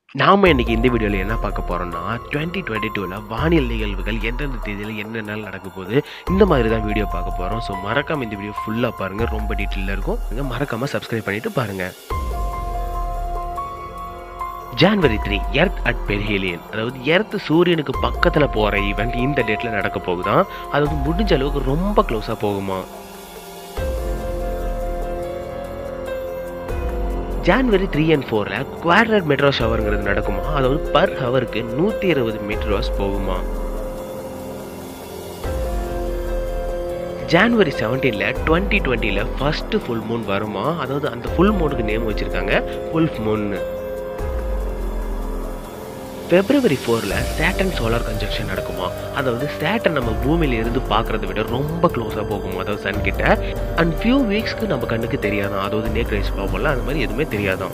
நாம இன்னைக்கு இந்த வீடியோவில் என்ன பார்க்க போறோம்னா டுவெண்ட்டி டுவெண்ட்டி டூவில் வானியல் நிகழ்வுகள் எந்தெந்த தேதியில் என்னென்ன நடக்க போகுது இந்த மாதிரி தான் வீடியோ பார்க்க போகிறோம் ஸோ மறக்காம இந்த வீடியோ ஃபுல்லாக பாருங்கள் ரொம்ப டீட்டெயிலாக இருக்கும் நீங்க மறக்காம சப்ஸ்கிரைப் பண்ணிட்டு பாருங்க January three earth at perihelion அதாவது எர்த் சூரியனுக்கு பக்கத்தில் போகிற ஈவெண்ட் இந்த டேட்டில் நடக்க போகுதான் அதாவது முடிஞ்ச அளவுக்கு ரொம்ப க்ளோஸாக போகுமா ஜான்வரி த்ரீ அண்ட் ஃபோரில் குவாட்ரட் மெட்ரோ ஷவருங்கிறது நடக்குமா அதாவது பர் ஹவருக்கு நூற்றி இருபது மீட்டர்ஸ் போகுமா ஜான்வரி செவன்டீனில் டுவெண்ட்டி டுவெண்ட்டியில் ஃபஸ்ட்டு ஃபுல் மூன் வருமா அதாவது அந்த ஃபுல் மூனுக்கு நேம் வச்சுருக்காங்க ஃபுல் மூன்னு பிப்ரவரி ஃபோரில் சேட்டன் சோலார் கன்ஜெக்ஷன் நடக்குமா அதாவது சேட்டன் நம்ம பூமியில இருந்து பார்க்கறத விட ரொம்ப க்ளோஸாக போகுமா அதாவது சன் கிட்ட அண்ட் ஃபியூ வீக்ஸ்க்கு நம்ம கண்ணுக்கு தெரியாதான் அதாவது நேக் ரைஸ் பார்ப்போம்ல அந்த மாதிரி எதுவுமே தெரியாதான்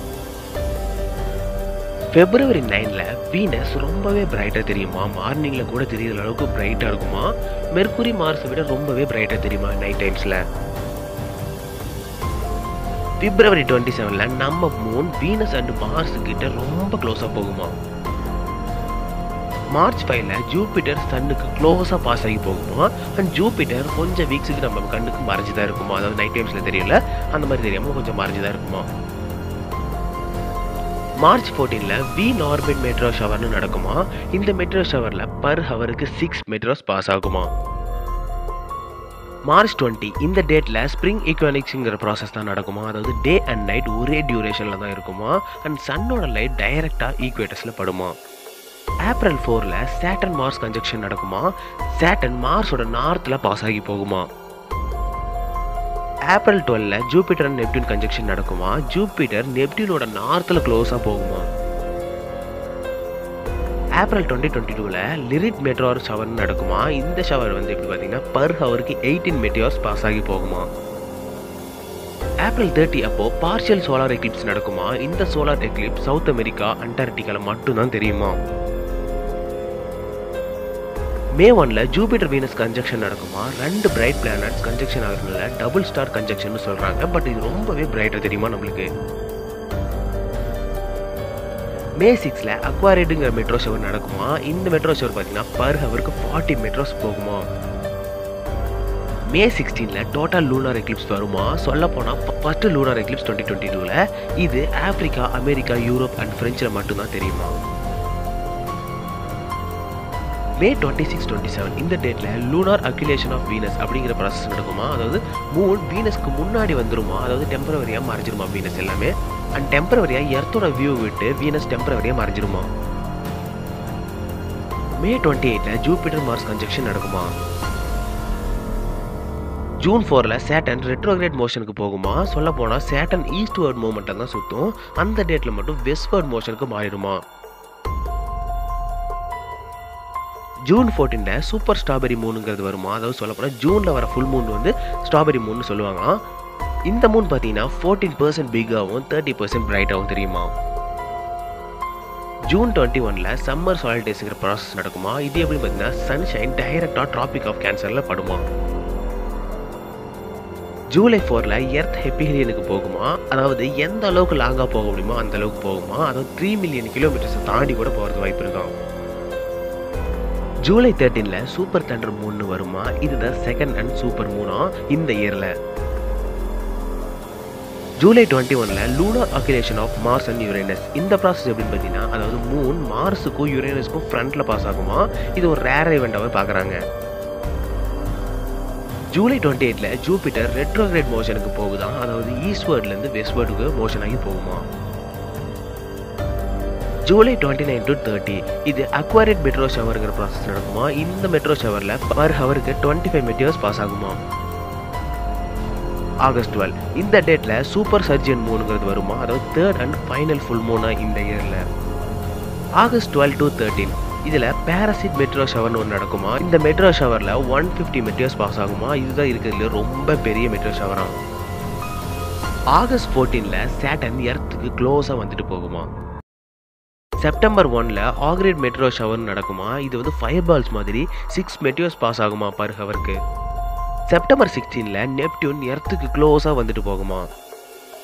பிப்ரவரி நைனில் வீனஸ் ரொம்பவே பிரைட்டாக தெரியுமா மார்னிங்கில் கூட தெரியுற அளவுக்கு பிரைட்டாக இருக்குமா மெர்க்குரி மார்ஸை விட ரொம்பவே பிரைட்டாக தெரியுமா நைட் டைம்ஸில் பிப்ரவரி டுவெண்ட்டி செவனில் நம்ம மூன் வீனஸ் அண்ட் மார்ஸ் கிட்ட ரொம்ப க்ளோஸாக போகுமா மார்ச் ஃபைவ்ல ஜூபிட்டர் சன்னுக்கு க்ளோஸாக பாஸ் ஆகி போகுமா அண்ட் ஜூபிட்டர் கொஞ்சம் வீக்ஸுக்கு நம்ம கண்ணுக்கு மறைஞ்சு தான் இருக்குமா அதாவது நைட் டைம்ஸில் தெரியல அந்த மாதிரி தெரியாமல் கொஞ்சம் மறைஞ்சு தான் இருக்குமா மார்ச் ஃபோர்டீனில் வி நார்பிட் மெட்ரோ ஷவர்னு நடக்குமா இந்த மெட்ரோ ஷவரில் பர் ஹவருக்கு சிக்ஸ் மெட்ரோஸ் பாஸ் ஆகுமா மார்ச் டுவெண்ட்டி இந்த டேட்டில் ஸ்ப்ரிங் ஈக்குவனிக்ஸுங்கிற ப்ராசஸ் தான் நடக்குமா அதாவது டே அண்ட் நைட் ஒரே டியூரேஷனில் தான் இருக்குமா அண்ட் சன்னோட லைட் டைரெக்டாக ஈக்குவேட்டர்ஸில் படுமா ஏப்ரல் ஃபோரில் சேட்டன் மார்ஸ் கன்ஜெக்ஷன் நடக்குமா சேட்டன் மார்ஸோட நார்த்தில் பாஸ் ஆகி போகுமா ஏப்ரல் டுவெல்ல ஜூபிட்டர் அண்ட் நெப்டியூன் கன்ஜெக்ஷன் நடக்குமா ஜூபிட்டர் நெப்டியூனோட நார்த்தில் க்ளோஸாக போகுமா ஏப்ரல் டுவெண்ட்டி டுவெண்ட்டி டூவில் லிரிட் மெட்ரோர் ஷவர் நடக்குமா இந்த ஷவர் வந்து எப்படி பார்த்தீங்கன்னா பர் ஹவருக்கு எயிட்டீன் மெட்டியோர்ஸ் பாஸ் ஆகி போகுமா ஏப்ரல் தேர்ட்டி அப்போ பார்ஷியல் சோலார் எக்லிப்ஸ் நடக்குமா இந்த சோலார் எக்லிப்ஸ் சவுத் அமெரிக்கா அண்டார்டிகாவில் மட்டும்தான் தெரியுமா மே ஒன்ல ஜூபிட்டர் வீனஸ் கன்ஜெக்ஷன் நடக்குமா ரெண்டு பிரைட் பிளானட்ஸ் கன்ஜெக்ஷன் ஆகுறதுனால டபுள் ஸ்டார் கன்ஜெக்ஷன் சொல்றாங்க பட் இது ரொம்பவே பிரைட்டாக தெரியுமா நம்மளுக்கு மே சிக்ஸில் அக்வாரேட்டுங்கிற மெட்ரோ ஷவர் நடக்குமா இந்த மெட்ரோ ஷவர் பார்த்தீங்கன்னா பர் ஹவருக்கு ஃபார்ட்டி மெட்ரோஸ் போகுமா மே சிக்ஸ்டீனில் டோட்டல் லூனார் எக்லிப்ஸ் வருமா சொல்ல போனால் first lunar eclipse twenty twenty டூவில் இது ஆப்பிரிக்கா அமெரிக்கா யூரோப் அண்ட் ஃப்ரெஞ்சில் மட்டும்தான் தெரியுமா May twenty six twenty seven இந்த டேட்டில் லூனார் அக்யுலேஷன் ஆஃப் வீனஸ் அப்படிங்கிற ப்ராசஸ் நடக்குமா அதாவது மூன் வீனஸ்க்கு முன்னாடி வந்துருமா அதாவது டெம்பரவரியாக மறைஞ்சிருமா வீனஸ் எல்லாமே அண்ட் டெம்பரவரியாக எர்த்தோட வியூ விட்டு வீனஸ் டெம்பரவரியாக மறைஞ்சிருமா மே டுவெண்ட்டி எயிட்டில் ஜூபிட்டர் மார்ஸ் கன்ஜெக்ஷன் நடக்குமா ஜூன் ஃபோரில் சேட்டன் ரெட்ரோகிரேட் மோஷனுக்கு போகுமா சொல்ல போனால் சேட்டன் ஈஸ்ட்வர்ட் மூமெண்ட்டை தான் சுற்றும் அந்த டேட்டில் மட்டும் வெஸ்ட்வர்ட் மோஷனுக்கு மாறிடுமா ஜூன் ஃபோர்டீனில் சூப்பர் ஸ்ட்ராபெரி மூணுங்கிறது வருமா அதாவது சொல்ல போனால் ஜூனில் வர ஃபுல் மூன் வந்து ஸ்ட்ராபெரி மூன் சொல்லுவாங்க இந்த மூன் பார்த்தீங்கன்னா ஃபோர்டீன் பர்சன்ட் பிக்காகவும் தேர்ட்டி பர்சன்ட் பிரைட்டாகவும் தெரியுமா ஜூன் டுவெண்ட்டி ஒனில் சம்மர் சாலிடேஸுங்கிற ப்ராசஸ் நடக்குமா இது எப்படி பார்த்தீங்கன்னா சன்ஷைன் டைரக்டாக ட்ராபிக் ஆஃப் கேன்சரில் படுமா ஜூலை ஃபோரில் எர்த் ஹெப்பிஹிலியனுக்கு போகுமா அதாவது எந்த அளவுக்கு லாங்காக போக முடியுமோ அந்த அளவுக்கு போகுமா அதாவது த்ரீ மில்லியன் கிலோமீட்டர்ஸை தாண்டி கூட போகிறது வாய்ப்பு இருக்கான் ஜூலை தேர்ட்டீனில் சூப்பர் தண்டர் மூணு வருமா இதுதான் செகண்ட் அண்ட் சூப்பர் மூணா இந்த இயரில் ஜூலை டுவெண்ட்டி ஒனில் lunar occultation of Mars and Uranus இந்த ப்ராசஸ் எப்படின்னு பார்த்தீங்கன்னா அதாவது மூன் மார்ஸுக்கும் யுரேனஸ்க்கும் ஃப்ரண்ட்டில் பாஸ் ஆகுமா இது ஒரு ரேர் ஈவெண்ட்டாகவே பார்க்குறாங்க ஜூலை டுவெண்ட்டி எயிட்டில் ஜூபிட்டர் ரெட்ரோகிரேட் மோஷனுக்கு போகுதான் அதாவது ஈஸ்ட்வேர்ட்லேருந்து வெஸ்ட்வேர்டுக்கு மோஷன் ஆகி போகுமா July twenty nine to thirty இது அக்வாரேட் மெட்ரோ ஷவருங்கிற ப்ராசஸ் நடக்குமா இந்த மெட்ரோ ஷவரில் பர் ஹவருக்கு டுவெண்ட்டி ஃபைவ் மெட்டியோஸ் பாஸ் ஆகுமா ஆகஸ்ட் டுவெல் இந்த டேட்டில் சூப்பர் சர்ஜியன் மூணுங்கிறது வருமா அதாவது தேர்ட் அண்ட் ஃபைனல் ஃபுல் மூணா இந்த இயரில் ஆகஸ்ட் டுவெல் டு தேர்ட்டீன் இதில் பேராசிட் மெட்ரோ ஷவர்னு ஒன்று நடக்குமா இந்த மெட்ரோ ஷவரில் ஒன் ஃபிஃப்டி மெட்ரோஸ் பாஸ் ஆகுமா இதுதான் இருக்கிறதுல ரொம்ப பெரிய மெட்ரோ ஷவராக ஆகஸ்ட் ஃபோர்டீனில் சேட்டன் எர்த்துக்கு க்ளோஸாக வந்துட்டு போகுமா செப்டம்பர் ஒன்ல ஆக்ரேட் மெட்ரோ ஷவர் நடக்குமா இது வந்து ஃபயர் பால்ஸ் மாதிரி சிக்ஸ் மெட்டியோஸ் பாஸ் ஆகுமா பர் ஹவருக்கு செப்டம்பர் சிக்ஸ்டீனில் நெப்டியூன் எர்த்துக்கு க்ளோஸாக வந்துட்டு போகுமா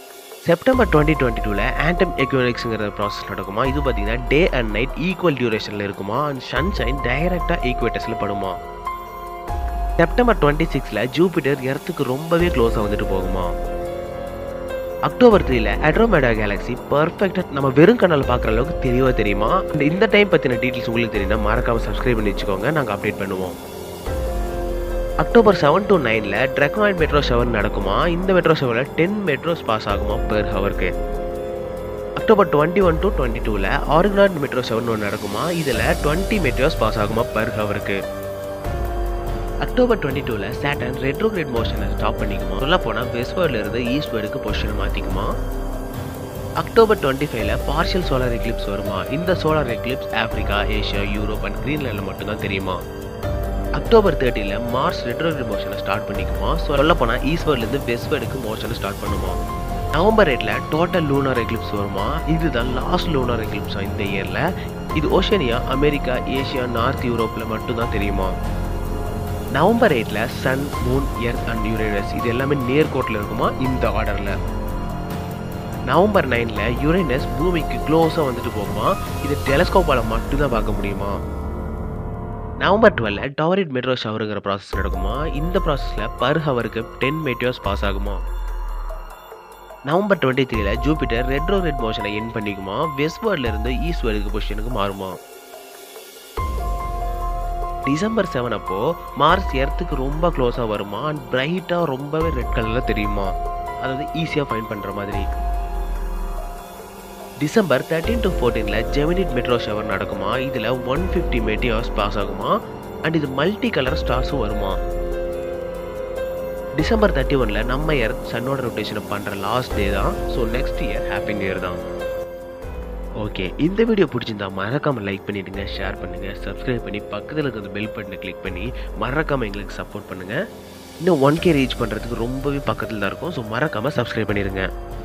செப்டம்பர் டுவெண்ட்டி டுவெண்ட்டி டூவில் ஆண்டம் எக்யூனிக்ஸுங்கிற ப்ராசஸ் நடக்குமா இது பார்த்தீங்கன்னா டே அண்ட் நைட் ஈக்குவல் டியூரேஷனில் இருக்குமா அண்ட் சன்ஷைன் டைரெக்டாக ஈக்குவேட்டஸில் படுமா செப்டம்பர் டுவெண்ட்டி சிக்ஸில் ஜூபிட்டர் எர்த்துக்கு ரொம்பவே க்ளோஸாக வந்துட்டு போகுமா அக்டோபர் த்ரீல அட்ரோமேடா கேலக்ஸி பர்ஃபெக்டாக நம்ம வெறும் கண்ணால் பார்க்குற அளவுக்கு தெளிவாக தெரியுமா அண்ட் இந்த டைம் பற்றின டீட்டெயில்ஸ் உங்களுக்கு தெரியும்னா மறக்காமல் சப்ஸ்கிரைப் பண்ணி வச்சுக்கோங்க நாங்கள் அப்டேட் பண்ணுவோம் அக்டோபர் செவன் டு நைனில் ட்ரெக்னாய்ட் மெட்ரோ ஷவர் நடக்குமா இந்த மெட்ரோ ஷவரில் டென் மெட்ரோஸ் பாஸ் ஆகுமா பெர் ஹவருக்கு October twenty one to twenty டூவில் ஆர்கனாய்ட் மெட்ரோ ஷவர்னு ஒன்று நடக்குமா இதில் டுவெண்ட்டி மெட்ரோஸ் பாஸ் ஆகுமா பெர் ஹவருக்கு அக்டோபர் டுவெண்ட்டி டூவில் சேட்டன் ரெட்ரோகிரேட் மோஷனை ஸ்டாப் பண்ணிக்குமா சொல்ல போனால் வெஸ்ட்வேர்டில் இருந்து ஈஸ்ட்வேர்டுக்கு பொசிஷன் மாற்றிக்குமா அக்டோபர் டுவெண்ட்டி ஃபைவ்ல பார்ஷியல் சோலார் எக்லிப்ஸ் வருமா இந்த solar eclipse Africa Asia Europe and கிரீன்லேண்டில் மட்டும்தான் தெரியுமா அக்டோபர் தேர்ட்டியில் மார்ஸ் ரெட்ரோகிரேட் மோஷனை ஸ்டார்ட் பண்ணிக்குமா சொல்ல போனால் ஈஸ்ட்வேர்ட்லேருந்து வெஸ்ட்வேர்டுக்கு மோஷனை ஸ்டார்ட் பண்ணுமா நவம்பர் எயிட்டில் டோட்டல் லூனார் எக்லிப்ஸ் வருமா இதுதான் லாஸ்ட் லூனார் எக்லிப்ஸா இந்த இயரில் இது ஓஷனியா அமெரிக்கா ஏஷியா நார்த் யூரோப்பில் மட்டும்தான் தெரியுமா நவம்பர் எயிட்டில் sun moon earth and Uranus இது எல்லாமே நேர்கோட்டில் இருக்குமா இந்த ஆர்டரில் நவம்பர் நைனில் யுரேனஸ் பூமிக்கு க்ளோஸாக வந்துட்டு போகுமா இது டெலஸ்கோப்பால் மட்டும்தான் பார்க்க முடியுமா நவம்பர் டுவெல்ல டவரிட் மெட்ரோ ஷவருங்கிற ப்ராசஸ் நடக்குமா இந்த ப்ராசஸில் பர் ஹவருக்கு டென் மெட்ரோஸ் பாஸ் ஆகுமா நவம்பர் டுவெண்ட்டி த்ரீல ஜூபிட்டர் ரெட்ரோ ரெட் மோஷனை என் பண்ணிக்குமா வெஸ்ட்வேர்ட்ல இருந்து ஈஸ்ட்வேர்டுக்கு பொசிஷனுக்கு மாறுமா டிசம்பர் செவன் அப்போ மார்ஸ் எர்த்துக்கு ரொம்ப க்ளோஸாக வருமா அண்ட் பிரைட்டாக ரொம்பவே ரெட் கலரில் தெரியுமா அதாவது ஈஸியாக ஃபைன் பண்ணுற மாதிரி டிசம்பர் தேர்ட்டீன் டு ஃபோர்டீனில் ஜெமினிட் மெட்ரோ ஷவர் நடக்குமா இதில் ஒன் ஃபிஃப்டி மெட்டியாஸ் பாஸ் ஆகுமா அண்ட் இது மல்டி கலர் ஸ்டார்ஸும் வருமா டிசம்பர் தேர்ட்டி ஒனில் நம்ம இயர் சன்னோட ரொட்டேஷனை பண்ணுற லாஸ்ட் டே தான் so next year happy new year தான் ஓகே இந்த வீடியோ பிடிச்சிருந்தா மறக்காமல் லைக் பண்ணிவிடுங்க ஷேர் பண்ணுங்கள் சப்ஸ்கிரைப் பண்ணி பக்கத்தில் இருக்கிற பெல் பட்டனை கிளிக் பண்ணி மறக்காமல் எங்களுக்கு சப்போர்ட் பண்ணுங்கள் இன்னும் ஒன் கே ரீச் பண்ணுறதுக்கு ரொம்பவே பக்கத்தில் தான் இருக்கும் ஸோ மறக்காமல் சப்ஸ்கிரைப் பண்ணிடுங்க